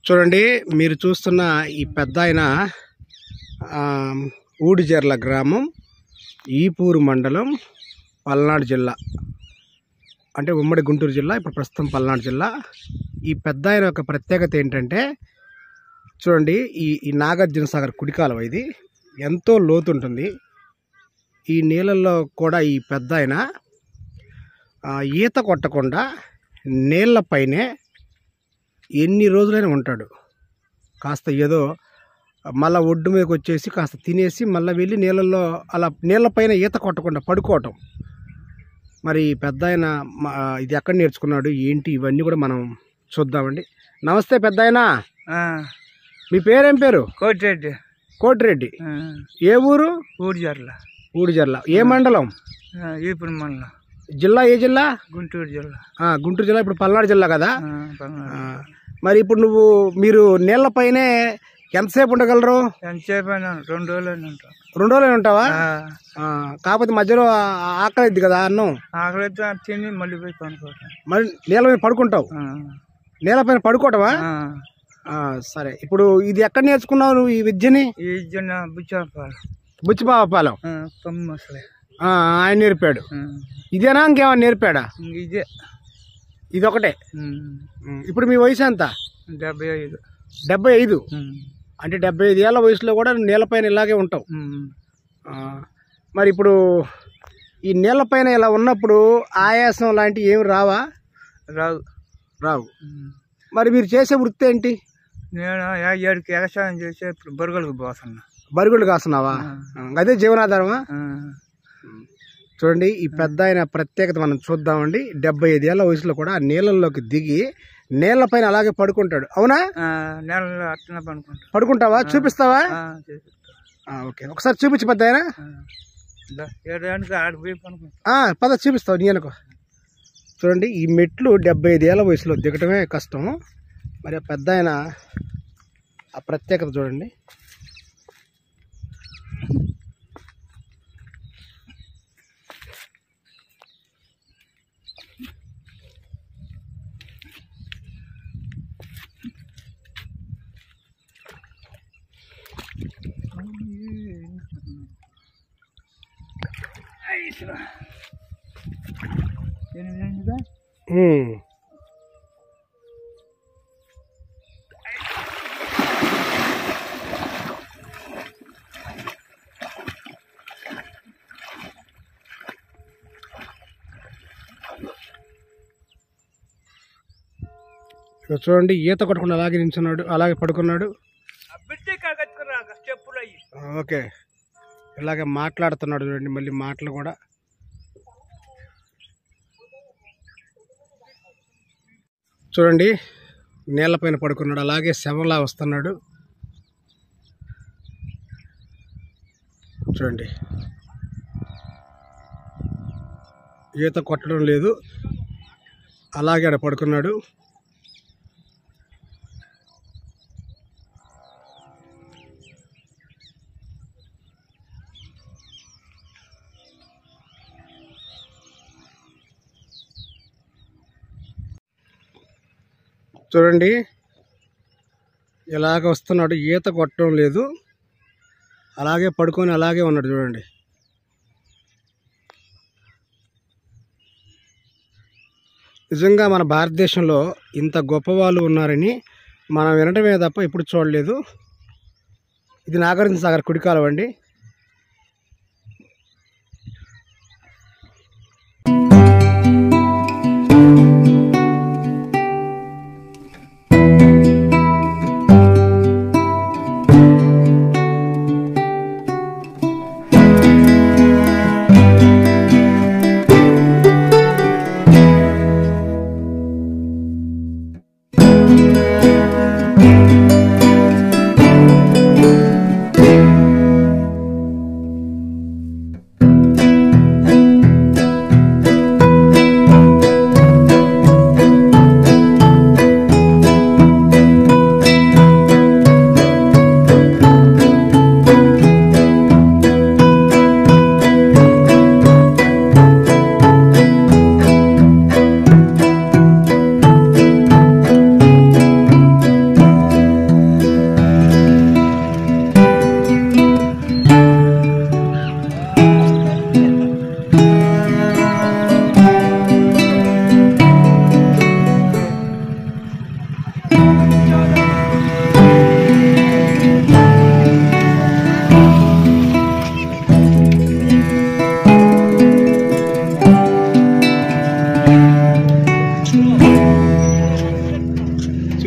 చూడండి మీరు చూస్తున్న ఈ పెద్ద ఆయన ఆ, ఊడిజర్ల గ్రామం ఈపూరు మండలం పల్నాడు జిల్లా అంటే ఉమ్మడి గుంటూరు జిల్లా ఇప్పుడు ప్రస్తుతం పల్నాడు జిల్లా ఈ పెద్ద ఆయన యొక్క ప్రత్యేకత ఏంటంటే చూడండి ఈ ఈ నాగార్జున సాగర్ కుడికాలువ ఇది ఎంతో లోతు ఉంటుంది ఈ నీళ్ళల్లో కూడా ఈ పెద్ద ఆయన ఆ, ఈత కొట్టకుండా నీళ్ళపైనే ఎన్ని రోజులైనా ఉంటాడు కాస్త ఏదో మళ్ళా ఒడ్డు మీదకి వచ్చేసి కాస్త తినేసి మళ్ళీ వెళ్ళి నీళ్ళల్లో అలా నీళ్ళపైన ఈత కొట్టకుండా పడుకోవటం మరి ఈ పెద్ద ఆయన మా- ఇది ఎక్కడ నేర్చుకున్నాడు ఏంటి ఇవన్నీ కూడా మనం చూద్దామండి నమస్తే పెద్ద ఆయన మీ పేరేం పేరు కోటిరెడ్డి కోటిరెడ్డి ఏ ఊరు ఊడిజర్ల ఊడిజర్ల ఏ మండలం ఈపుడు మండలం జిల్లా ఏ జిల్లా గుంటూరు జిల్లా ఆ, గుంటూరు జిల్లా ఇప్పుడు పల్నాడు జిల్లా కదా ఆ, పల్నాడు. ఆ, మరి ఇప్పుడు నువ్వు మీరు నీళ్ళపైనే ఎంతసేపు ఉండగలరు ఎంతసేపు అయినా రెండు రోజులు అయినా ఉంటాం రెండు రోజులు ఉంటావా ఆ, ఆ, కాకపోతే మధ్యలో ఆ- ఆకలిద్ది కదా అన్నం ఆకలితో తిని మళ్ళీ పోయి పనుకోవటం మరి నీళ్ళ మీద పడుకుంటావు ఆ, నీళ్ళపైన పడుకోవటమా ఆ. ఆ, సరే ఇప్పుడు ఇది ఎక్కడ నేర్చుకున్నావు నువ్వు ఈ విద్యని ఈ జొన్న బుచ్చాపాలు బుచ్చిబాపాలెం తొమ్మిది మసలే ఆ, ఆయన నేర్పాడు ఇదేనా ఇంకేమైనా నేర్పాడా ఇదే ఇదొకటే ఉమ్, ఉం. ఇప్పుడు మీ వయసు ఎంత డెబ్బై ఐదు డెబ్బై ఐదు ఉమ్, అంటే డెబ్బై ఐదు ఏళ్ళ వయసులో కూడా నీళ్ళపైన ఇలాగే ఉంటావు ఉమ్. ఆ, మరి ఇప్పుడు ఈ నీళ్ళపైన ఇలా ఉన్నప్పుడు ఆయాసం లాంటివి ఏమి రావా రాదు రావు ఉమ్. మరి మీరు చేసే వృత్తి ఏంటి నేను ఏ- ఏడుకి వ్యవసాయం చేసి ఇప్పుడు బొరుగులకు పోతున్నా బరుగులు కాస్తున్నావా ఆ, అదే జీవనాధారమా ఆ, చూడండి ఈ పెద్ద ఆయన ప్రత్యేకత మనం చూద్దామండి డెబ్బై ఐదు ఏళ్ళ వయసులో కూడా ఆ నీళ్ళల్లోకి దిగి నీళ్ళపైన అలాగే పడుకుంటాడు అవునా ఆ, నెలలో అట్టనే పనుకుంటా పడుకుంటావా చూపిస్తావా ఆ, చేపిస్తా. ఆ, ఓకే ఒకసారి చూపించు పెద్ద ఆయన ఆ. దా, ఏడాదికి ఆడికి పోయి పనుకుంటా ఆ, పద చూపిస్తావు నీ అనుకో చూడండి ఈ మెట్లు డెబ్బై ఐదు ఏళ్ళ వయసులో దిగటమే కష్టం మరి ఆ పెద్ద ఆయన ఆ ప్రత్యేకత చూడండి ఎనిమిది అయిందిగా? ఉమ్. ఇక చూడండి ఈత కొట్టకుండా అలాగే నించున్నాడు అలాగే పడుకున్నాడు ఆ బిడ్డ కట్టుకురా చెప్పులు అయ్యి ఓకే ఇలాగే మాట్లాడుతున్నాడు చూడండి మళ్ళీ మాటలు కూడా చూడండి నేలపైన పడుకున్నాడు అలాగే శవంలా వస్తున్నాడు చూడండి ఈత కొట్టడం లేదు అలాగే ఆడ పడుకున్నాడు చూడండి ఇలాగ వస్తున్నాడు ఈత కొట్టడం లేదు అలాగే పడుకొని అలాగే ఉన్నాడు చూడండి నిజంగా మన భారతదేశంలో ఇంత గొప్ప వాళ్ళు ఉన్నారని మనం వినటమే తప్ప ఎప్పుడు చూడలేదు ఇది నాగార్జున సాగర్ కుడికాలం అండి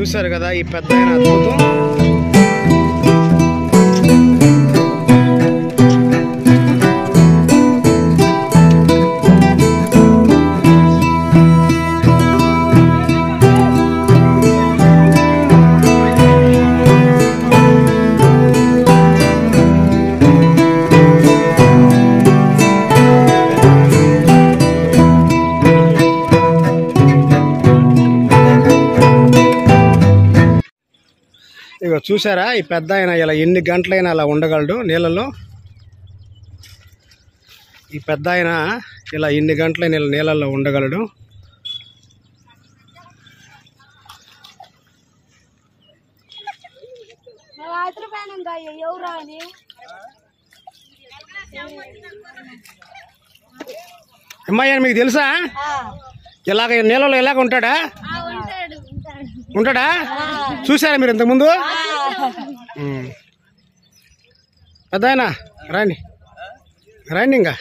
చూశారు కదా ఈ పెద్ద అద్భుతం ఇక చూసారా ఈ పెద్ద ఆయన ఇలా ఎన్ని గంటలైనా అలా ఉండగలడు నీళ్ళలో ఈ పెద్ద ఆయన ఇలా ఎన్ని గంటలైనా ఇలా నీళ్ళల్లో ఉండగలడు రాత్రి పైన ఇంకా ఎవరు అని అమ్మాయి మీకు తెలుసా ఇలాగ నీళ్ళలో ఇలాగ ఉంటాడా ఉంటాడు ఉంటాడు ఉంటాడా చూసారా మీరు ఇంతకుముందు ఉమ్. పెద్ద ఆయన రండి రండి ఇంకా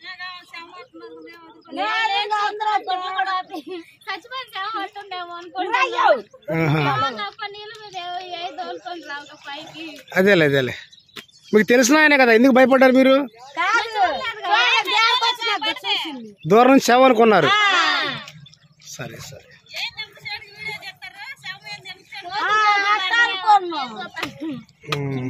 చచ్చిపోయిన సేవ పడుతుండేమో అనుకుంటున్నాను ఆహా. తప్ప నీళ్ళ మీద ఏ దోలుకొని రావు పైకి అదేలే అదేలే మీకు తెలిసిన ఆయనే కదా ఎందుకు భయపడ్డారు మీరు దూరం నుంచి శవం అనుకున్నారు సరే సరే ఉమ్.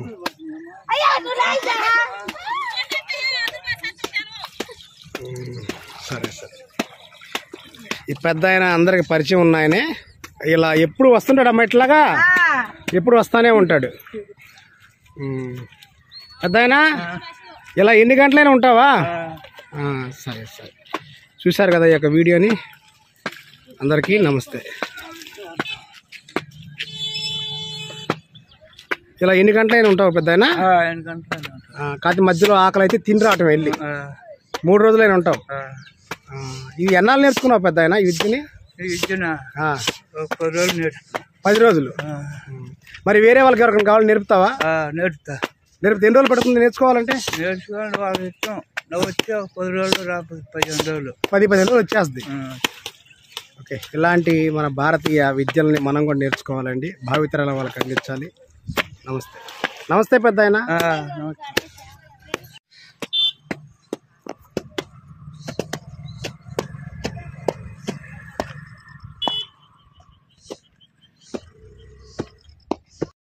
ఉమ్. సరే సరే ఈ పెద్ద ఆయన అందరికి పరిచయం ఉన్న ఆయనే ఇలా ఎప్పుడు వస్తుంటాడు అమ్మ ఇట్లాగా ఎప్పుడు వస్తానే ఉంటాడు ఉమ్. పెద్ద ఆయన ఇలా ఎన్ని గంటలైనా ఉంటావా ఆ, సరే సరే చూశారు కదా ఈ యొక్క వీడియోని అందరికీ నమస్తే ఇలా ఎన్ని గంటలైనా ఉంటావు పెద్ద ఆయన ఎన్ని గంటలు కాకపోతే మధ్యలో ఆకలి అయితే తిని రావటం వెళ్ళి మూడు రోజులైనా ఉంటావు ఆ, ఇది ఎన్నాళ్ళు నేర్చుకున్నావు పెద్ద ఆయన ఈ విద్యని ఇచ్చిన ఆ, ఒక పది రోజులు నేర్చుకున్నా పది రోజులు ఉమ్. మరి వేరే వాళ్ళకి ఎవరికైనా కావాలి నేర్పుతావా నేర్పుతా నేర్పితే ఎన్ని రోజులు పడుతుంది నేర్చుకోవాలంటే నేర్చుకోండి వాళ్ళ ఇష్టం నువ్వు వచ్చి ఒక పది రోజులు రాకపోతే పదిహేను రోజులు పది పదిహేను రోజులు వచ్చేస్తుంది ఆ. ఓకే ఇలాంటి మన భారతీయ విద్యల్ని మనం కూడా నేర్చుకోవాలండి భావితరాల వాళ్ళకి అందించాలి నమస్తే నమస్తే పెద్ద ఆయన ఆ, నమస్తే